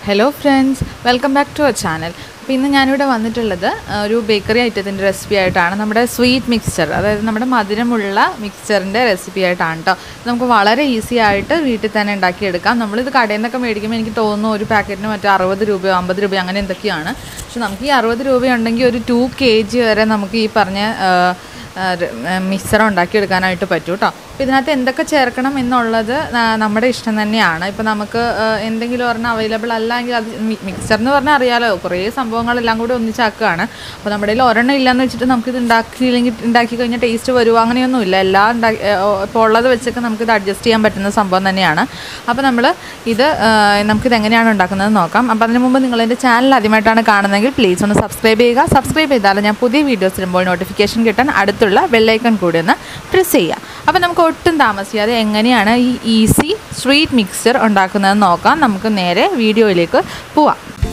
hello friends welcome back to our channel അപ്പോൾ ഇന്ന് ഞാനിവിടെ വന്നിട്ടുള്ളത് ആ, ഒരു ബേക്കറി ഐറ്റത്തിൻ്റെ റെസിപ്പി ആയിട്ടാണ് നമ്മുടെ സ്വീറ്റ് മിക്സ്ചർ അതായത് നമ്മുടെ മധുരമുള്ള മിക്സ്ചറിൻ്റെ റെസിപ്പി ആയിട്ടാണ് കേട്ടോ നമുക്ക് വളരെ ഈസി ആയിട്ട് വീട്ടിൽ തന്നെ ഉണ്ടാക്കിയെടുക്കാം നമ്മളിത് കടയിൽ നിന്നൊക്കെ മേടിക്കുമ്പോൾ എനിക്ക് തോന്നുന്നു ഒരു പാക്കറ്റിന് മറ്റേ അറുപത് രൂപയോ അമ്പത് രൂപയോ അങ്ങനെ എന്തൊക്കെയാണ് പക്ഷെ നമുക്ക് ഈ അറുപത് രൂപയുണ്ടെങ്കിൽ ഒരു ടു കെ ജി വരെ നമുക്ക് ഈ പറഞ്ഞ ആ, മിക്സർ ഉണ്ടാക്കിയെടുക്കാനായിട്ട് പറ്റും കേട്ടോ അപ്പോൾ ഇതിനകത്ത് എന്തൊക്കെ ചേർക്കണം എന്നുള്ളത് ആ, നമ്മുടെ ഇഷ്ടം തന്നെയാണ് ഇപ്പോൾ നമുക്ക് ആ, എന്തെങ്കിലും ഒരെണ്ണം അവൈലബിൾ അല്ലെങ്കിൽ അത് മിക്സർ എന്ന് പറഞ്ഞാൽ അറിയാലോ കുറേ സംഭവങ്ങളെല്ലാം കൂടി ഒന്നിച്ചാക്കുകയാണ് അപ്പോൾ നമ്മുടെ കയ്യിൽ ഒരെണ്ണം ഇല്ലയെന്ന് വെച്ചിട്ട് നമുക്കിത് ഉണ്ടാക്കിയില്ലെങ്കിൽ ഉണ്ടാക്കി കഴിഞ്ഞാൽ ടേസ്റ്റ് വരുമോ അങ്ങനെയൊന്നുമില്ല എല്ലാം ഉണ്ടാക്കി ഇപ്പോൾ ഉള്ളത് വെച്ചൊക്കെ നമുക്കിത് അഡ്ജസ്റ്റ് ചെയ്യാൻ പറ്റുന്ന സംഭവം തന്നെയാണ് അപ്പോൾ നമ്മൾ ഇത് ആ, നമുക്കിത് എങ്ങനെയാണ് ഉണ്ടാക്കുന്നത് നോക്കാം അപ്പോൾ അതിന് മുമ്പ് നിങ്ങൾ എൻ്റെ ചാനൽ ആദ്യമായിട്ടാണ് കാണുന്നതെങ്കിൽ പ്ലീസ് ഒന്ന് സബ്സ്ക്രൈബ് ചെയ്യുക സബ്സ്ക്രൈബ് ചെയ്താൽ ഞാൻ പുതിയ വീഡിയോസ് ഇടുമ്പോൾ നോട്ടിഫിക്കേഷൻ കിട്ടാൻ അടുത്തുള്ള ബെല്ലൈക്കൺ കൂടി ഒന്ന് പ്രസ് ചെയ്യുക അപ്പോൾ നമുക്ക് ഒട്ടും താമസിയാതെ എങ്ങനെയാണ് ഈ ഈസി സ്വീറ്റ് മിക്സർ ഉണ്ടാക്കുന്നതെന്ന് നോക്കാം നമുക്ക് നേരെ വീഡിയോയിലേക്ക് പോവാം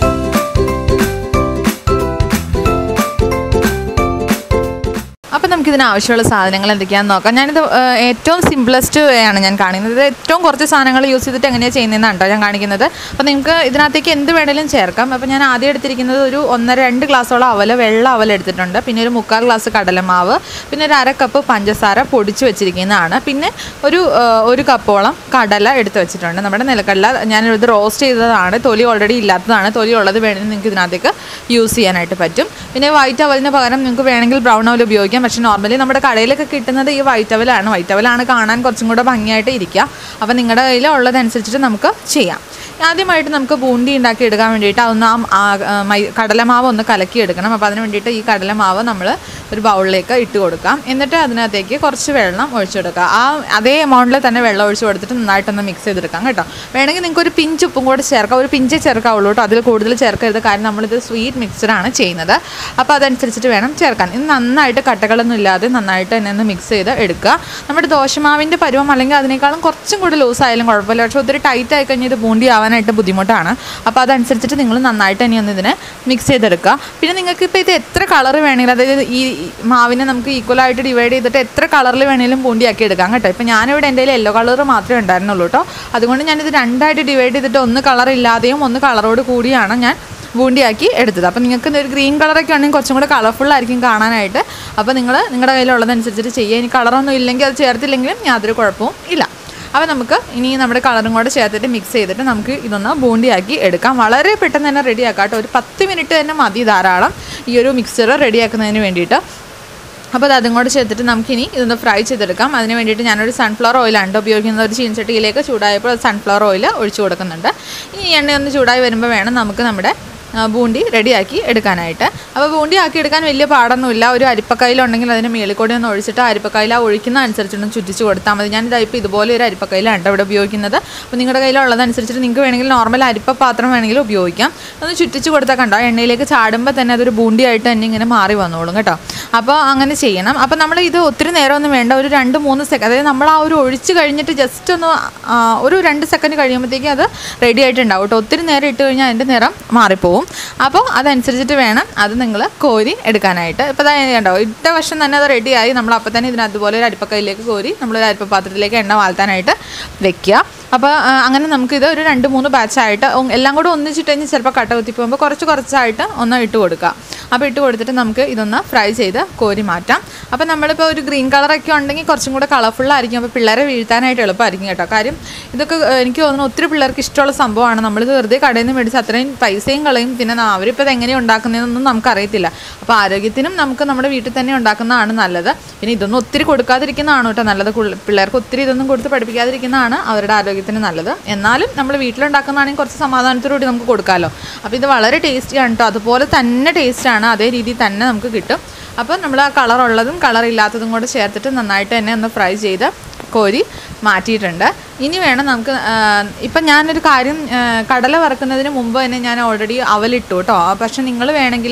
അപ്പോൾ നമുക്ക് ഇതിന് ആവശ്യമുള്ള സാധനങ്ങൾ എന്തൊക്കെയാണെന്ന് നോക്കാം ഞാനിത് ആ, ഏറ്റവും സിംപ്ലസ്റ്റ് വേ ആണ് ഞാൻ കാണിക്കുന്നത് ഇത് ഏറ്റവും കുറച്ച് സാധനങ്ങൾ യൂസ് ചെയ്തിട്ട് എങ്ങനെയാണ് ചെയ്യുന്നതെന്നാണ് കേട്ടോ ഞാൻ കാണിക്കുന്നത് അപ്പോൾ നിങ്ങൾക്ക് ഇതിനകത്തേക്ക് എന്ത് വേണേലും ചേർക്കാം അപ്പോൾ ഞാൻ ആദ്യം എടുത്തിരിക്കുന്നത് ഒരു ഒന്നര രണ്ട് ഗ്ലാസ്സോളം അവൽ വെള്ള അവൽ എടുത്തിട്ടുണ്ട് പിന്നെ ഒരു മുക്കാൽ ഗ്ലാസ് കടലമാവ് പിന്നെ ഒരു അര കപ്പ് പഞ്ചസാര പൊടിച്ച് വെച്ചിരിക്കുന്നതാണ് പിന്നെ ഒരു ആ, ഒരു കപ്പോളം കടല എടുത്ത് വെച്ചിട്ടുണ്ട് നമ്മുടെ നിലക്കടല ഞാനിത് റോസ്റ്റ് ചെയ്തതാണ് തൊലി ഓൾറെഡി ഇല്ലാത്തതാണ് തൊലി ഉള്ളത് വേണമെങ്കിൽ നിങ്ങൾക്ക് ഇതിനകത്തേക്ക് യൂസ് ചെയ്യാനായിട്ട് പറ്റും പിന്നെ വൈറ്റ് അവലിന് പകരം നിങ്ങൾക്ക് വേണമെങ്കിൽ ബ്രൗൺ അവൽ ഉപയോഗിക്കാം പക്ഷേ നോർമലി നമ്മുടെ കടയിലൊക്കെ കിട്ടുന്നത് ഈ വൈറ്റ് അവലാണ് വൈറ്റ് അവലാണ് കാണാൻ കുറച്ചും കൂടെ ഭംഗിയായിട്ട് ഇരിക്കുക അപ്പോൾ നിങ്ങളുടെ കയ്യിൽ ഉള്ളതനുസരിച്ചിട്ട് നമുക്ക് ചെയ്യാം ആദ്യമായിട്ട് നമുക്ക് ബൂണ്ടി ഉണ്ടാക്കി എടുക്കാൻ വേണ്ടിയിട്ട് അതൊന്ന് ആ ആ, ആ, മൈ- കടലമാവ് ഒന്ന് കലക്കി എടുക്കണം അപ്പോൾ അതിന് വേണ്ടിയിട്ട് ഈ കടലമാവ് നമ്മൾ ഒരു ബൗളിലേക്ക് ഇട്ട് കൊടുക്കാം എന്നിട്ട് അതിനകത്തേക്ക് കുറച്ച് വെള്ളം ഒഴിച്ചു കൊടുക്കുക ആ അതേ എമൗണ്ടിൽ തന്നെ വെള്ളം ഒഴിച്ച് കൊടുത്തിട്ട് നന്നായിട്ടൊന്ന് മിക്സ് ചെയ്തെടുക്കാം കേട്ടോ വേണമെങ്കിൽ നിങ്ങൾക്ക് ഒരു പിഞ്ച് ഉപ്പും കൂടെ ചേർക്കാം ഒരു പിഞ്ചേ ചേർക്കാവുള്ളൂ കേട്ടോ അതിൽ കൂടുതൽ ചേർക്കരുത് കാരണം നമ്മളിത് സ്വീറ്റ് മിക്സറാണ് ചെയ്യുന്നത് അപ്പോൾ അതനുസരിച്ചിട്ട് വേണം ചേർക്കാൻ ഇത് നന്നായിട്ട് കട്ടകളൊന്നും ഇല്ലാതെ നന്നായിട്ട് തന്നെ ഒന്ന് മിക്സ് ചെയ്ത് എടുക്കുക നമ്മുടെ ദോശമാവിൻ്റെ പരുവം അല്ലെങ്കിൽ അതിനേക്കാളും കുറച്ചും കൂടി ലൂസ് ആയാലും കുഴപ്പമില്ല പക്ഷേ ഒത്തിരി ടൈറ്റ് ആയി കഴിഞ്ഞാൽ ഇത് ബൂണ്ടി ആവാനായിട്ട് ബുദ്ധിമുട്ടാണ് അപ്പോൾ അതനുസരിച്ചിട്ട് നിങ്ങൾ നന്നായിട്ട് തന്നെ ഒന്ന് ഇതിനെ മിക്സ് ചെയ്തെടുക്കുക പിന്നെ നിങ്ങൾക്ക് ഇപ്പോൾ ഇത് എത്ര കളർ വേണമെങ്കിലും അതായത് ഈ മാവിനെ നമുക്ക് ഈക്വലായിട്ട് ഡിവൈഡ് ചെയ്തിട്ട് എത്ര കളറിൽ വേണമെങ്കിലും ബൂണ്ടിയാക്കി എടുക്കാം കേട്ടോ ഇപ്പോൾ ഞാനിവിടെ എൻ്റെ യെല്ലോ കളർ മാത്രമേ ഉണ്ടായിരുന്നുള്ളൂ കേട്ടോ അതുകൊണ്ട് ഞാനിത് രണ്ടായിട്ട് ഡിവൈഡ് ചെയ്തിട്ട് ഒന്ന് കളർ ഇല്ലാതെയും ഒന്ന് കളറോട് കൂടിയാണ് ഞാൻ ബൂണ്ടിയാക്കി എടുത്തത് അപ്പോൾ നിങ്ങൾക്ക് ഒരു ഗ്രീൻ കളറൊക്കെ ആണെങ്കിൽ കുറച്ചും കൂടെ കളർഫുൾ ആയിരിക്കും കാണാനായിട്ട് അപ്പോൾ നിങ്ങൾ നിങ്ങളുടെ കയ്യിലുള്ളതനുസരിച്ചിട്ട് ചെയ്യുക ഇനി കളറൊന്നും ഇല്ലെങ്കിൽ അത് ചേർത്തില്ലെങ്കിലും യാതൊരു കുഴപ്പവും ഇല്ല അപ്പോൾ നമുക്ക് ഇനി നമ്മുടെ കളറും കൂടെ ചേർത്തിട്ട് മിക്സ് ചെയ്തിട്ട് നമുക്ക് ഇതൊന്ന് ബൂണ്ടിയാക്കി എടുക്കാം വളരെ പെട്ടെന്ന് തന്നെ റെഡിയാക്കാം കേട്ടോ ഒരു പത്ത് മിനിറ്റ് തന്നെ മതി ധാരാളം ഈ ഒരു മിക്സർ റെഡിയാക്കുന്നതിന് വേണ്ടിയിട്ട് അപ്പോൾ അത് അതും കൂടെ ചേർത്തിട്ട് നമുക്കിനി ഇതൊന്ന് ഫ്രൈ ചെയ്തെടുക്കാം അതിന് വേണ്ടിയിട്ട് ഞാനൊരു സൺഫ്ലവർ ഓയിലാണ് ട്ടോ ഉപയോഗിക്കുന്നത് ഒരു ചീനച്ചട്ടിയിലേക്ക് ചൂടായപ്പോൾ സൺഫ്ലവർ ഓയിൽ ഒഴിച്ചു കൊടുക്കുന്നുണ്ട് ഇനി ഈ എണ്ണ ഒന്ന് ചൂടായി വരുമ്പോൾ വേണം നമുക്ക് നമ്മുടെ ആ, ബൂണ്ടി റെഡിയാക്കി എടുക്കാനായിട്ട് അപ്പോൾ ബൂണ്ടി ആക്കി എടുക്കാൻ വലിയ പാടൊന്നുമില്ല ഒരു അരിപ്പക്കയിലുണ്ടെങ്കിൽ അതിന് മേളിക്കൂടി ഒന്ന് ഒഴിച്ചിട്ട് അരിപ്പക്കയില ഒഴിക്കുന്ന അനുസരിച്ചൊന്ന് ചുറ്റിച്ച് കൊടുത്താൽ മതി ഞാനിത് ഇപ്പോൾ ഇതുപോലെ ഒരു അരിപ്പക്കയിലാണ് ട്ടോ ഇവിടെ ഉപയോഗിക്കുന്നത് അപ്പോൾ നിങ്ങളുടെ കയ്യിലുള്ളതനുസരിച്ചിട്ട് നിങ്ങൾക്ക് വേണമെങ്കിൽ നോർമൽ അരിപ്പ പാത്രം വേണമെങ്കിൽ ഉപയോഗിക്കാം ഒന്ന് ചുറ്റിച്ച് കൊടുത്താൽ കണ്ടോ എണ്ണയിലേക്ക് ചാടുമ്പോൾ തന്നെ അതൊരു ബൂണ്ടിയായിട്ട് തന്നെ ഇങ്ങനെ മാറി വന്നോളും കേട്ടോ അപ്പോൾ അങ്ങനെ ചെയ്യണം അപ്പോൾ നമ്മൾ ഇത് ഒത്തിരി നേരമൊന്നും വേണ്ട ഒരു രണ്ട് മൂന്ന് സെക്കൻഡ് അതായത് നമ്മൾ ആ ഒരു ഒഴിച്ച് കഴിഞ്ഞിട്ട് ജസ്റ്റ് ഒന്ന് ആ, ഒരു രണ്ട് സെക്കൻഡ് കഴിയുമ്പോഴത്തേക്കും അത് റെഡി ആയിട്ടുണ്ടാവും കേട്ടോ ഒത്തിരി നേരം ഇട്ട് കഴിഞ്ഞാൽ അതിൻ്റെ നിറം മാറിപ്പോവും അപ്പോൾ അതനുസരിച്ചിട്ട് വേണം അത് നിങ്ങൾ കോരി എടുക്കാനായിട്ട് ഇപ്പോൾ അതാ കണ്ടോ ഇട്ട വശം തന്നെ അത് റെഡിയായി നമ്മൾ അപ്പോൾ തന്നെ ഇതിന് അതുപോലെ ഒരു അരിപ്പക്കയിലേക്ക് കോരി നമ്മളൊരു അരിപ്പ പാത്രത്തിലേക്ക് എണ്ണ വാഴ്ത്താനായിട്ട് വെക്കുക അപ്പോൾ ആ, അങ്ങനെ നമുക്കിത് ഒരു രണ്ട് മൂന്ന് ബാച്ചായിട്ട് എല്ലാം കൂടെ ഒന്നിച്ചിട്ട് കഴിഞ്ഞ് ചിലപ്പോൾ കട്ട കുത്തി പോകുമ്പോൾ കുറച്ച് കുറച്ചായിട്ട് ഒന്ന് ഇട്ട് കൊടുക്കുക അപ്പോൾ ഇട്ട് കൊടുത്തിട്ട് നമുക്ക് ഇതൊന്ന് ഫ്രൈ ചെയ്ത് കോരി മാറ്റാം അപ്പോൾ നമ്മളിപ്പോൾ ഒരു ഗ്രീൻ കളറൊക്കെ ഉണ്ടെങ്കിൽ കുറച്ചും കൂടെ കളർഫുൾ ആയിരിക്കും അപ്പോൾ പിള്ളേരെ വീഴ്ത്താനായിട്ട് എളുപ്പമായിരിക്കും കേട്ടോ കാര്യം ഇതൊക്കെ ഏഹ്, എനിക്ക് തോന്നുന്നു ഒത്തിരി പിള്ളേർക്ക് ഇഷ്ടമുള്ള സംഭവമാണ് നമ്മളിത് വെറുതെ കടയിൽ നിന്ന് മേടിച്ച് അത്രയും പൈസയും കളയും പിന്നെ ന- അവരിപ്പോൾ ഇത് എങ്ങനെയാണ് ഉണ്ടാക്കുന്നതെന്നൊന്നും നമുക്കറിയത്തില്ല അപ്പോൾ ആരോഗ്യത്തിനും നമുക്ക് നമ്മുടെ വീട്ടിൽ തന്നെ ഉണ്ടാക്കുന്നതാണ് നല്ലത് പിന്നെ ഇതൊന്നും ഒത്തിരി കൊടുക്കാതിരിക്കുന്നതാണ് കേട്ടോ നല്ലത് കുള്ള- പിള്ളേർക്ക് ഒത്തിരി ഇതൊന്നും കൊടുത്ത് പഠിപ്പിക്കാതിരിക്കുന്നതാണ് അവരുടെ ആരോഗ്യത്തിന് നല്ലത് എന്നാലും നമ്മൾ വീട്ടിലുണ്ടാക്കുന്നതാണെങ്കിൽ കുറച്ച് സമാധാനത്തോടുകൂടി നമുക്ക് കൊടുക്കാമല്ലോ അപ്പോൾ ഇത് വളരെ ടേസ്റ്റിയാണ് കേട്ടോ അതുപോലെ തന്നെ ടേസ്റ്റാണ് അതേ രീതിയിൽ തന്നെ നമുക്ക് കിട്ടും അപ്പോൾ നമ്മൾ ആ കളർ ഉള്ളതും കളർ ഇല്ലാത്തതും കൂടെ ചേർത്തിട്ട് നന്നായിട്ട് തന്നെ ഒന്ന് ഫ്രൈ ചെയ്ത് കോരി മാറ്റിയിട്ടുണ്ട് ഇനി വേണം നമുക്ക് ആ, ഇപ്പം ഞാനൊരു കാര്യം ആ, കടല വറക്കുന്നതിന് മുമ്പ് തന്നെ ഞാൻ ഓൾറെഡി അവലിട്ടു കേട്ടോ പക്ഷെ നിങ്ങൾ വേണമെങ്കിൽ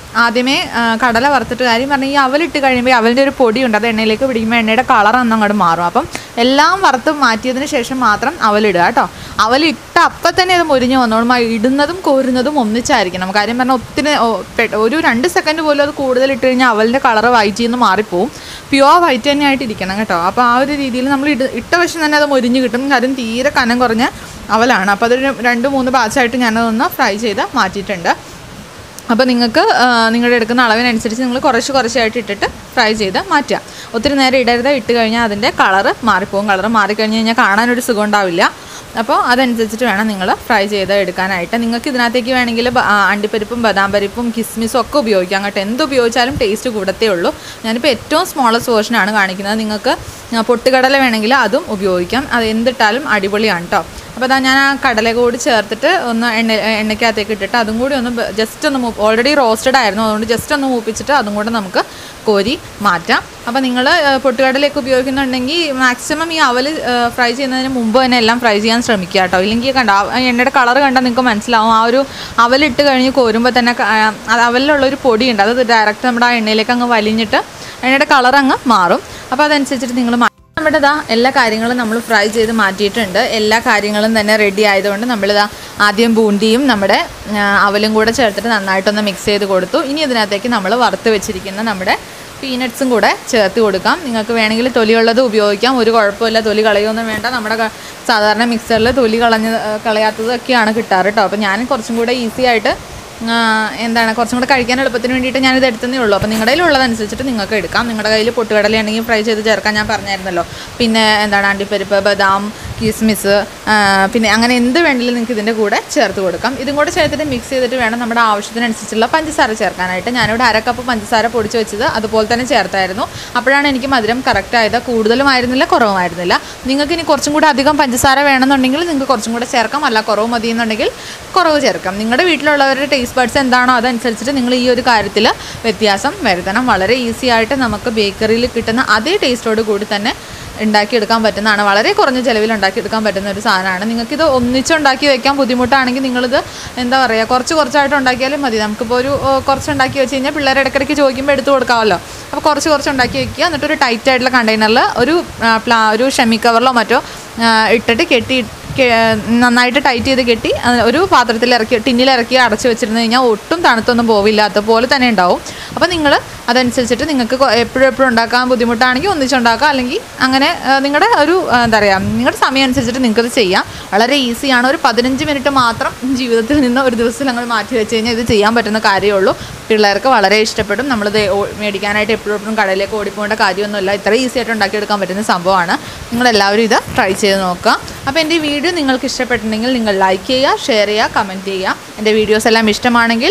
ആദ്യമേ ആ, കടല വറുത്തിട്ട് കാര്യം പറഞ്ഞാൽ ഈ അവലിട്ട് കഴിയുമ്പോൾ അവലിൻ്റെ ഒരു പൊടിയുണ്ട് അത് എണ്ണയിലേക്ക് പിടിക്കുമ്പോൾ എണ്ണയുടെ കളർ അന്ന് അങ്ങോട്ട് മാറും അപ്പം എല്ലാം വറുത്ത് മാറ്റിയതിന് ശേഷം മാത്രം അവലിടുക കേട്ടോ അവലിട്ട അപ്പം തന്നെ അത് മുരിഞ്ഞ് വന്നോളും ആ ഇടുന്നതും കോരുന്നതും ഒന്നിച്ചായിരിക്കണം കാര്യം പറഞ്ഞാൽ ഒത്തിരി ഓ, പെ- ഒരു രണ്ട് സെക്കൻഡ് പോലും അത് കൂടുതൽ ഇട്ട് കഴിഞ്ഞാൽ അവലിൻ്റെ കളർ വൈറ്റിൽ നിന്ന് മാറിപ്പോവും പ്യുവർ വൈറ്റ് തന്നെ ആയിട്ട് ഇരിക്കണം കേട്ടോ അപ്പോൾ ആ ഒരു രീതിയിൽ നമ്മൾ ഇട ഇട്ട വശം തന്നെ അത് മുരിഞ്ഞ് കിട്ടും കാര്യം തീരെ കനം കുറഞ്ഞ അവലാണ് അപ്പോൾ അതൊരു രണ്ട് മൂന്ന് ബാച്ചായിട്ട് ഞാനതൊന്ന് ഫ്രൈ ചെയ്ത് മാറ്റിയിട്ടുണ്ട് അപ്പോൾ നിങ്ങൾക്ക് ആ, നിങ്ങളുടെ എടുക്കുന്ന അളവിനനുസരിച്ച് നിങ്ങൾ കുറച്ച് കുറച്ചായിട്ട് ഇട്ടിട്ട് ഫ്രൈ ചെയ്ത് മാറ്റുക ഒത്തിരി നേരം ഇടരുത് ഇട്ട് കഴിഞ്ഞാൽ അതിൻ്റെ കളറ് മാറിപ്പോകും കളറ് മാറിക്കഴിഞ്ഞ് കഴിഞ്ഞാൽ കാണാനൊരു സുഖം ഉണ്ടാവില്ല അപ്പോൾ അതനുസരിച്ചിട്ട് വേണം നിങ്ങൾ ഫ്രൈ ചെയ്ത് എടുക്കാനായിട്ട് നിങ്ങൾക്ക് ഇതിനകത്തേക്ക് വേണമെങ്കിൽ ബ- ആ, അണ്ടിപ്പരിപ്പും ബദാം പരിപ്പും കിസ്മിസും ഒക്കെ ഉപയോഗിക്കാം കേട്ടോ എന്ത് ഉപയോഗിച്ചാലും ടേസ്റ്റ് കൂടത്തേ ഉള്ളൂ ഞാനിപ്പോൾ ഏറ്റവും സ്മോളസ്റ്റ് വേർഷനാണ് കാണിക്കുന്നത് നിങ്ങൾക്ക് ആ, പൊട്ടുകടല വേണമെങ്കിൽ അതും ഉപയോഗിക്കാം അത് എന്തിട്ടാലും അടിപൊളിയാണ് കേട്ടോ അപ്പോൾ അതാ ഞാൻ ആ കടല കൂടി ചേർത്തിട്ട് ഒന്ന് എണ്ണ എണ്ണയ്ക്കകത്തേക്ക് ഇട്ടിട്ട് അതും കൂടി ഒന്ന് ജസ്റ്റ് ഒന്ന് മൂപ്പ് ഓൾറെഡി റോസ്റ്റഡ് ആയിരുന്നു അതുകൊണ്ട് ജസ്റ്റ് ഒന്ന് മൂപ്പിച്ചിട്ട് അതും കൂടെ നമുക്ക് കോരി മാറ്റാം അപ്പോൾ നിങ്ങൾ പൊട്ടുകടലയൊക്കെ ഉപയോഗിക്കുന്നുണ്ടെങ്കിൽ മാക്സിമം ഈ അവൽ ഫ്രൈ ചെയ്യുന്നതിന് മുമ്പ് തന്നെ എല്ലാം ഫ്രൈ ചെയ്യാൻ ശ്രമിക്കുക കേട്ടോ ഇല്ലെങ്കിൽ കണ്ട ആ എണ്ണയുടെ കളർ കണ്ടാൽ നിങ്ങൾക്ക് മനസ്സിലാവും ആ ഒരു അവലിട്ട് കഴിഞ്ഞ് കോരുമ്പോൾ തന്നെ ക- ആ, അത് അവലിലുള്ള ഒരു പൊടിയുണ്ട് അത് ഡയറക്റ്റ് നമ്മുടെ ആ എണ്ണയിലേക്ക് അങ്ങ് വലിഞ്ഞിട്ട് എണ്ണയുടെ കളർ അങ്ങ് മാറും അപ്പോൾ അതനുസരിച്ചിട്ട് നിങ്ങൾ നമ്മുടെ ഇതാ എല്ലാ കാര്യങ്ങളും നമ്മൾ ഫ്രൈ ചെയ്ത് മാറ്റിയിട്ടുണ്ട് എല്ലാ കാര്യങ്ങളും തന്നെ റെഡി ആയതുകൊണ്ട് നമ്മളിതാ ആദ്യം ബൂണ്ടിയും നമ്മുടെ ആ, അവലും കൂടെ ചേർത്തിട്ട് നന്നായിട്ടൊന്ന് മിക്സ് ചെയ്ത് കൊടുത്തു ഇനി ഇതിനകത്തേക്ക് നമ്മൾ വറുത്ത് വെച്ചിരിക്കുന്ന നമ്മുടെ പീനട്സും കൂടെ ചേർത്ത് കൊടുക്കാം നിങ്ങൾക്ക് വേണമെങ്കിൽ തൊലിയുള്ളത് ഉപയോഗിക്കാം ഒരു കുഴപ്പമില്ല തൊലി കളയൊന്നും വേണ്ട നമ്മുടെ ക- സാധാരണ മിക്സറിൽ തൊലി കളഞ്ഞ് കളയാത്തതൊക്കെയാണ് കിട്ടാറ് കേട്ടോ അപ്പോൾ ഞാൻ കുറച്ചും കൂടെ ഈസി ആയിട്ട് ആ, എന്താണ് കുറച്ചും കൂടെ കഴിക്കാൻ എളുപ്പത്തിന് വേണ്ടിയിട്ട് ഞാനിത് എടുത്തതേ ഉള്ളൂ അപ്പോൾ നിങ്ങളുടെ കയ്യിലുള്ളതനുസരിച്ചിട്ട് നിങ്ങൾക്ക് എടുക്കാം നിങ്ങളുടെ കയ്യിൽ പൊട്ടുകടലയാണെങ്കിൽ ഫ്രൈ ചെയ്ത് ചേർക്കാൻ ഞാൻ പറഞ്ഞായിരുന്നല്ലോ പിന്നെ എന്താണ് അണ്ടിപ്പരിപ്പ് ബദാം കിസ്മിസ് ആ, പിന്നെ അങ്ങനെ എന്ത് വേണമെങ്കിലും നിങ്ങൾക്ക് ഇതിൻ്റെ കൂടെ ചേർത്ത് കൊടുക്കാം ഇതും കൂടെ ചേർത്തിട്ട് മിക്സ് ചെയ്തിട്ട് വേണം നമ്മുടെ ആവശ്യത്തിനനുസരിച്ചുള്ള പഞ്ചസാര ചേർക്കാനായിട്ട് ഞാനിവിടെ അര കപ്പ് പഞ്ചസാര പൊടിച്ച് വെച്ചത് അതുപോലെ തന്നെ ചേർത്തായിരുന്നു അപ്പോഴാണ് എനിക്ക് മധുരം കറക്റ്റ് ആയത് കൂടുതലും ആയിരുന്നില്ല കുറവുമായിരുന്നില്ല നിങ്ങൾക്ക് ഇനി കുറച്ചും കൂടെ അധികം പഞ്ചസാര വേണമെന്നുണ്ടെങ്കിൽ നിങ്ങൾക്ക് കുറച്ചും കൂടെ ചേർക്കാം അല്ല കുറവ് മതി എന്നുണ്ടെങ്കിൽ കുറവ് ചേർക്കാം നിങ്ങളുടെ വീട്ടിലുള്ളവരുടെ ടേസ്റ്റ് ബഡ്സ് എന്താണോ അതനുസരിച്ചിട്ട് നിങ്ങൾ ഈ ഒരു കാര്യത്തിൽ വ്യത്യാസം വരുത്തണം വളരെ ഈസി ആയിട്ട് നമുക്ക് ബേക്കറിയിൽ കിട്ടുന്ന അതേ ടേസ്റ്റോട് കൂടി തന്നെ ഉണ്ടാക്കിയെടുക്കാൻ പറ്റുന്നതാണ് വളരെ കുറഞ്ഞ ചിലവിൽ ഉണ്ടാക്കിയെടുക്കാൻ പറ്റുന്ന ഒരു സാധനമാണ് നിങ്ങൾക്കിത് ഒന്നിച്ചുണ്ടാക്കി വെക്കാൻ ബുദ്ധിമുട്ടാണെങ്കിൽ നിങ്ങളിത് എന്താ പറയുക കുറച്ച് കുറച്ചായിട്ട് ഉണ്ടാക്കിയാലും മതി നമുക്കിപ്പോൾ ഒരു ഓ, കുറച്ച് ഉണ്ടാക്കി വെച്ച് കഴിഞ്ഞാൽ പിള്ളേർ ഇടയ്ക്കിടയ്ക്ക് ചോദിക്കുമ്പോൾ എടുത്തു കൊടുക്കാമല്ലോ അപ്പോൾ കുറച്ച് കുറച്ച് ഉണ്ടാക്കി വെക്കുക എന്നിട്ട് ഒരു ടൈറ്റ് ആയിട്ടുള്ള കണ്ടെയ്നറിൽ ഒരു ആ, പ്ലാ ഒരു ഷെമി കവറിലോ മറ്റോ ആ, ഇട്ടിട്ട് കെട്ടി കെ- നന്നായിട്ട് ടൈറ്റ് ചെയ്ത് കെട്ടി അത് ഒരു പാത്രത്തിൽ ഇറക്കി ടിന്നിൽ ഇറക്കി അടച്ചു വെച്ചിരുന്നു കഴിഞ്ഞാൽ ഒട്ടും തണുത്തൊന്നും പോവില്ല അതുപോലെ തന്നെ ഉണ്ടാവും അപ്പോൾ നിങ്ങൾ അതനുസരിച്ചിട്ട് നിങ്ങൾക്ക് കൊ- എപ്പോഴും എപ്പോഴും ഉണ്ടാക്കാൻ ബുദ്ധിമുട്ടാണെങ്കിൽ ഒന്നിച്ചുണ്ടാക്കാം അല്ലെങ്കിൽ അങ്ങനെ ആ, നിങ്ങളുടെ ഒരു ആ, എന്താ പറയുക നിങ്ങളുടെ സമയം അനുസരിച്ചിട്ട് നിങ്ങൾക്കത് ചെയ്യാം വളരെ ഈസിയാണ് ഒരു പതിനഞ്ച് മിനിറ്റ് മാത്രം ജീവിതത്തിൽ നിന്ന് ഒരു ദിവസം ഞങ്ങൾ മാറ്റി വെച്ച് കഴിഞ്ഞാൽ ഇത് ചെയ്യാൻ പറ്റുന്ന കാര്യമേ ഉള്ളൂ പിള്ളേർക്ക് വളരെ ഇഷ്ടപ്പെടും നമ്മളിത് ഓ- മേടിക്കാനായിട്ട് എപ്പോഴും എപ്പോഴും കടയിലേക്ക് ഓടിപ്പോകേണ്ട കാര്യമൊന്നുമില്ല ഇത്ര ഈസി ആയിട്ട് ഉണ്ടാക്കിയെടുക്കാൻ പറ്റുന്ന സംഭവമാണ് നിങ്ങളെല്ലാവരും ഇത് ട്രൈ ചെയ്ത് നോക്കുക അപ്പോൾ എൻ്റെ ഈ വീഡിയോ നിങ്ങൾക്ക് ഇഷ്ടപ്പെട്ടിട്ടുണ്ടെങ്കിൽ നിങ്ങൾ ലൈക്ക് ചെയ്യുക ഷെയർ ചെയ്യുക കമൻറ്റ് ചെയ്യുക എൻ്റെ വീഡിയോസ് എല്ലാം ഇഷ്ടമാണെങ്കിൽ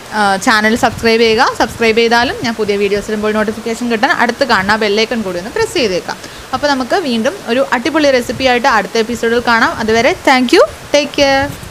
ചാനൽ സബ്സ്ക്രൈബ് ചെയ്യുക സബ്സ്ക്രൈബ് ചെയ്താലും ഞാൻ പുതിയ വീഡിയോസ് ഇടുമ്പോൾ നോട്ടിഫിക്കേഷൻ കിട്ടാൻ അടുത്ത് കാണുന്ന ബെല്ലൈക്കൺ കൂടി ഒന്ന് പ്രസ് ചെയ്തേക്കാം അപ്പോൾ നമുക്ക് വീണ്ടും ഒരു അടിപൊളി റെസിപ്പി ആയിട്ട് അടുത്ത എപ്പിസോഡിൽ കാണാം അതുവരെ താങ്ക് യു ടേക്ക് കെയർ